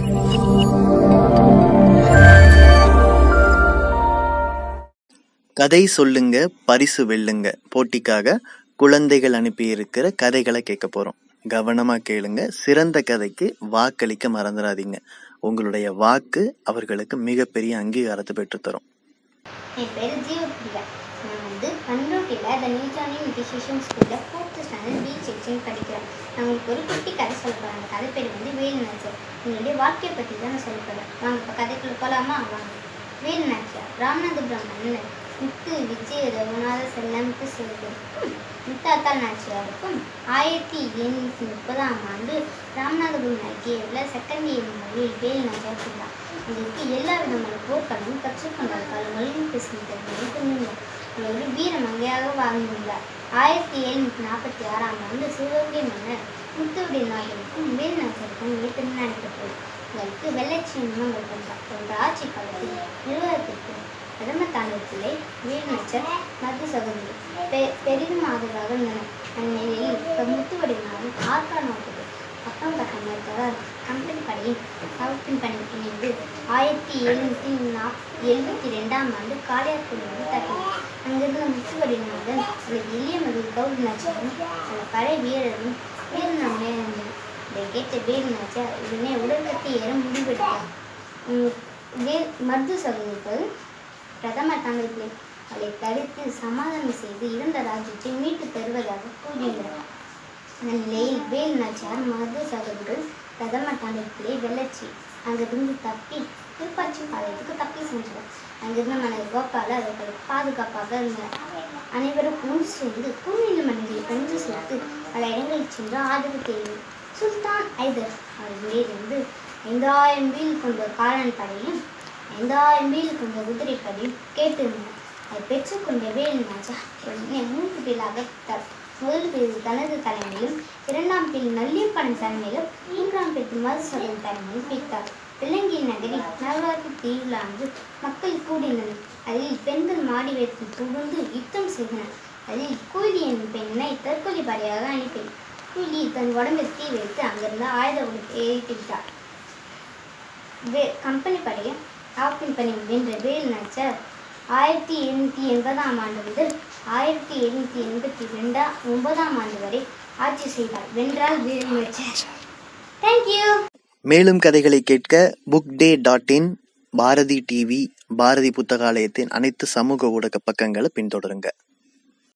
கதை சொல்லுங்க பரிசு வெல்லுங்க போட்டிக்காக குழந்தைகள் அனுப்பியிருக்கிற கதைகளை கேட்க போறோம் கவனமா கேளுங்க சிறந்த கதைக்கு வாக்களிக்க மறந்துடாதீங்க உங்களுடைய வாக்கு அவர்களுக்கு மிகப்பெரிய அங்கீகாரத்தை பெற்றுத்தரும் என் பேர் ஜீவபிரியா நான் வந்து பண்ருட்டியில் த நியூ ஜானி மெடிடேஷன் ஸ்கூலில் ஃபோர்த்து ஸ்டாண்டர்ட் பி செக்ஷன் படிக்கிறேன் நான் உங்களுக்கு ஒரு குட்டி கதை சொல்ல போகிறேன் அந்த கதை பேர் வந்து வேலு நாச்சியார் என்னுடைய வாழ்க்கையை பற்றி தான் நான் சொல்ல போகிறேன் வாங்க இப்போ கதைக்குள்ள போகலாமா வாங்க வேலு நாச்சியார் ராமநாதபுரம் மன்னர் முத்து விஜய ரகுநாத செல்லமுத்து சிறுவருக்கும் முத்தாத்தா நாச்சியாருக்கும் ஆயிரத்தி எழுநூற்றி முப்பதாம் ஆண்டு ராமநாதபுரம் அருகே உள்ள செகண்ட் இயர் மொழியில் வேலு நாச்சியார் பிறந்தார் இதற்கு எல்லா விதமான போர்களும் கற்றுக்கொண்டார் பல மொழிகள் பேசும் திறமையை கொண்டுள்ளார் இவர் ஒரு வீர மங்கையாக வாழ்ந்துள்ளார் ஆயிரத்தி எழுநூற்றி நாற்பத்தி ஆறாம் ஆண்டு சிவகங்கை மன்னர் முத்துவுடைய நாயகருக்கும் வேலுநாச்சியாருக்கும் இடையே திருமணம் நடைபெற்றது இவருக்கு வெள்ளச்சி மங்கள் வந்தார் போன்ற ஆட்சி காலத்தில் நிர்வாகத்திற்கு பிரதம தாண்டவத்திலே வேலுநாச்சர் மது சகோதரி பெ பெரிதும் ஆதரவாக இருந்தனர் அந்நிலையில் முத்துவடைய நாடும் ஆற்கா நோட்டது பக்கம் கட்ட மறுத்தவர் கம்பெனி படையின் கவுப்பின் பணி இணைந்து ஆயிரத்தி எழுநூற்றி நாப் எழுபத்தி ரெண்டாம் ஆண்டு காளியார்கோவில் தாக்கினார் அங்கிருந்த முத்துவடிநாதன் ஒரு எளிய மகள் கவுல் நாச்சியாரும் பல படை வீரரும் வீரநாமே இருந்தது இதை கேட்ட வேலு நாச்சியார் இதனை உடற்கட்டி ஏற முடிவெடுத்தார் உம் வே மருது சகோதரர்கள் பிரதமர் தாங்களுக்கு அவளை தடுத்து சமாதானம் செய்து இருந்த ராஜ்யத்தை மீட்டு தருவதாக கூறினர் அந்த நிலையில் வேல் நாச்சியார் மருது சகோதரர்கள் பிரதமர் தாண்டத்திலே வெள்ளச்சி அங்கிருந்து தப்பி திருப்பாச்சி பாளையத்துக்கு தப்பி சென்றனர் அங்கிருந்த மன்னர் கோபால அவர்கள் பாதுகாப்பாக இருந்தனர் அனைவரும் ஒன்று சேர்ந்து பூமியில மன்னரை கொண்டு சேர்த்து பல இடங்களில் சென்று ஆதரவு தேடினர் சுல்தான் ஐதர் அவர்களிலிருந்து ஐந்தாயிரம் வீல் கொண்ட காலன் படையும் ஐந்தாயிரம் வீல் கொண்ட குதிரை படையும் கேட்டிருந்தனர் அதை பெற்றுக்கொண்ட வேல் ராஜா உடனே மூன்று பேராக பிரித்தார் முதல் பிரிவு தனது தலைமையிலும் இரண்டாம் பிரிவு நல்லியப்பன் தலைமையிலும் மூன்றாம் பிரிவு மதுசகன் தலைமையிலும் பிரித்தார் விலங்கி நகரில் நவராத்திரி திருவிழா அன்று மக்கள் கூடினர் அதில் பெண்கள் மாடி வேத்தில் புகுந்து யுத்தம் செய்தனர் அதில் கூலி என்னும் பெண்ணை தற்கொலை படையாக அனுப்பினார் கூலி தன் உடம்பில் தீ வைத்து அங்கிருந்து ஆயுத உலகத்தை எரித்து விட்டார் வே கம்பெனி படையை ஆப்பின் பணி வென்ற வேல் நாச்சர் ஆயிரத்தி எழுநூற்றி எண்பதாம் ஆண்டு முதல் ஆயிரத்தி எழுநூற்றி எண்பத்தி ரெண்டாம் ஒன்பதாம் ஆண்டு வரை ஆட்சி செய்தார் வென்றால் வேல் நாச்சர் தேங்க்யூ மேலும் கதைகளை கேட்க book day dot in Bharathi TV Bharathi புத்தகாலயத்தின் அனைத்து சமூக ஊடக பக்கங்களை பின்தொடருங்க